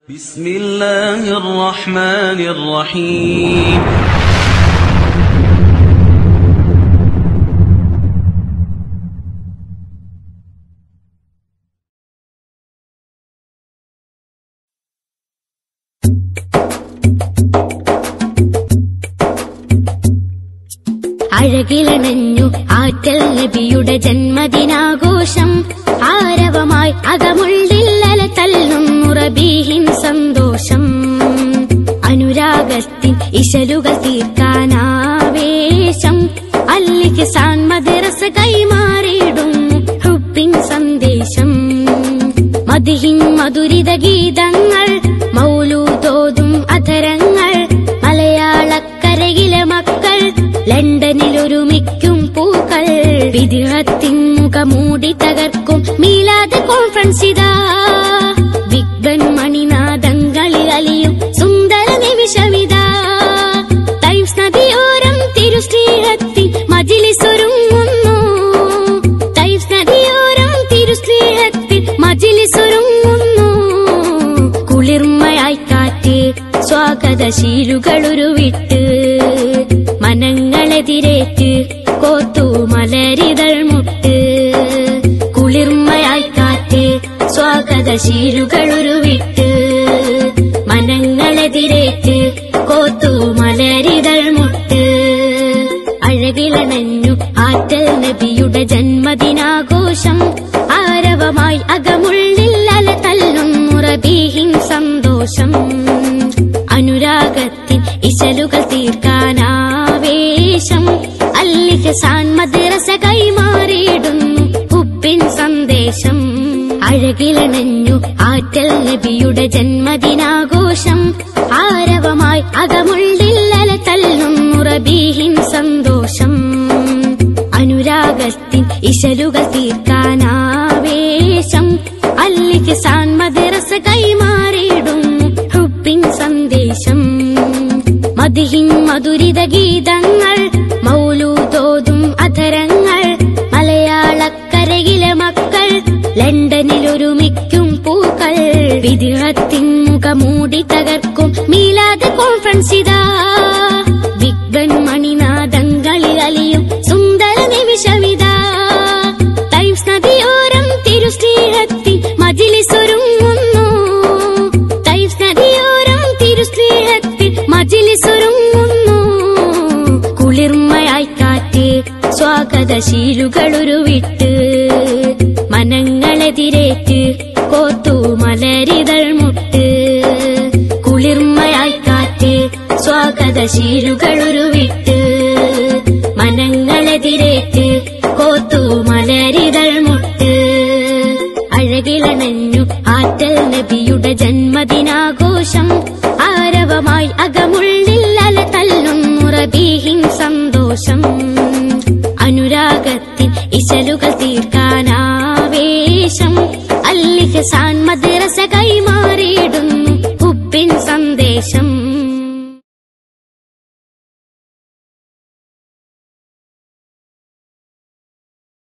بسم الله الرحمن الرحيم അഴകിലണഞ്ഞു ആറ്റൽ നബിയുടെ ജന്മദിനാഘോഷം ആരവമായി അകമുള്ളില്ലല തല്ലുന്നു റബീഹിൻ സന്തോഷം അനുരാഗത്തിൻ ഇശലുകൾ തീർക്കാനാവേശം അല്ലിക്ക് സാൻ മദ്രസ കൈമാറിയിടുന്നു ഹുബിൻ സന്ദേശം മതിഹിൻ മധുരിത ഗീതങ്ങൾ മൗലൂതോതും അധരങ്ങൾ മലയാളക്കരയിലെ മക്കൾ ലണ്ടനിൽ ഒരുമിക്കും പൂക്കൾ വിദേഹത്തിൻ മുഖമൂടി തകർക്കും മീലാദ് കോൺഫറൻസ് ഇതാ ബിഗ് ബൻ മണിനാദങ്ങളിൽ അലിയും സുന്ദര നിമിഷമിതാ ടൈംസ് നദിയോരം തിരുശ്രീഹത്തിൽ മജിലിസൊരുങ്ങുന്നു ടൈംസ് നദിയോരം തിരുശ്രീഹത്തിൽ മജിലിസൊരുങ്ങുന്നു കുളിർമയായി കാറ്റ് സ്വാഗത ശീലുകളുരുവിട്ട് മനങ്ങളെതിരേറ്റ് കോത്തു മലരിതൾ മുട്ട് കുളിർമയായി കാറ്റ് സ്വാഗത ശീലുകളുരുവിട്ട് മനങ്ങളെതിരേറ്റ് കോത്തു മലരിതൾ മുട്ട് അഴകിലണഞ്ഞു ആറ്റൽ നബിയുടെ ജന്മദിനാഘോഷം ആരവമായി അകമുള്ളിൽ അല തല്ലുന്നു റബീഹിൻ സന്തോഷം അനുരാഗത്തിൻ ഇശലുകൾ തീർക്കാനാവേശം അല്ലിഹ സാൻ മദ്രസ കൈമാറിയിടുന്നു ഹുബിൻ സന്ദേശം അഴകിലണഞ്ഞു ആറ്റൽ നബിയുടെ ജന്മദിനാഘോഷം ആരവമായി അകമുള്ളിൽ അല തല്ലുന്നു റബീഹിൻ സന്തോഷം അനുരാഗത്തിൻ ഇശലുകൾ തീർക്കാനാവേശം അല്ലിക്ക് സാൻ മദ്രസ കൈമാറിയിടുന്നു ഹുബിൻ സന്ദേശം മതിഹിൻ മധുരിത ഗീതങ്ങൾ മൗലൂതോതും അധരങ്ങൾ മലയാളക്കരയിലെ മക്കൾ ലണ്ടനിൽ ഒരുമിക്കും പൂക്കൾ വിദേഹത്തിൻ മുഖമൂടി തകർക്കും മീലാദ് കോൺഫറൻസ് ഇതാ ബിഗ് ബൻ മണിനാദങ്ങളിൽ അലിയും സുന്ദര നിമിഷമിതാ ടൈംസ് നദിയോരം തിരുശ്രീഹത്തിൽ മജിലിസൊരുങ്ങുന്നു ടൈംസ് നദിയോരം തിരുശ്രീഹത്തിൽ മജിലിസൊരുങ്ങുന്നു കുളിർമയായി കാറ്റ് സ്വാഗത ശീലുകളുരുവിട്ട് മനങ്ങളെതിരേറ്റ് കോത്തു മലരിതൾ മുട്ട് കുളിർമയായി കാറ്റ് സ്വാഗത ശീലുകളുരുവിട്ട് മനങ്ങളെതിരേറ്റ് കോത്തു മലരിതൾ മുട്ട് അഴകിലണഞ്ഞു ആറ്റൽ നബിയുടെ ജന്മദിനാഘോഷം ആരവമായി അകമുള്ളിൽ അല തല്ലുന്നു റബീഹിൻ സന്തോഷം അനുരാഗത്തിൻ ഇശലുകൾ തീർക്കാനാവേശം അല്ലിഹ സാൻ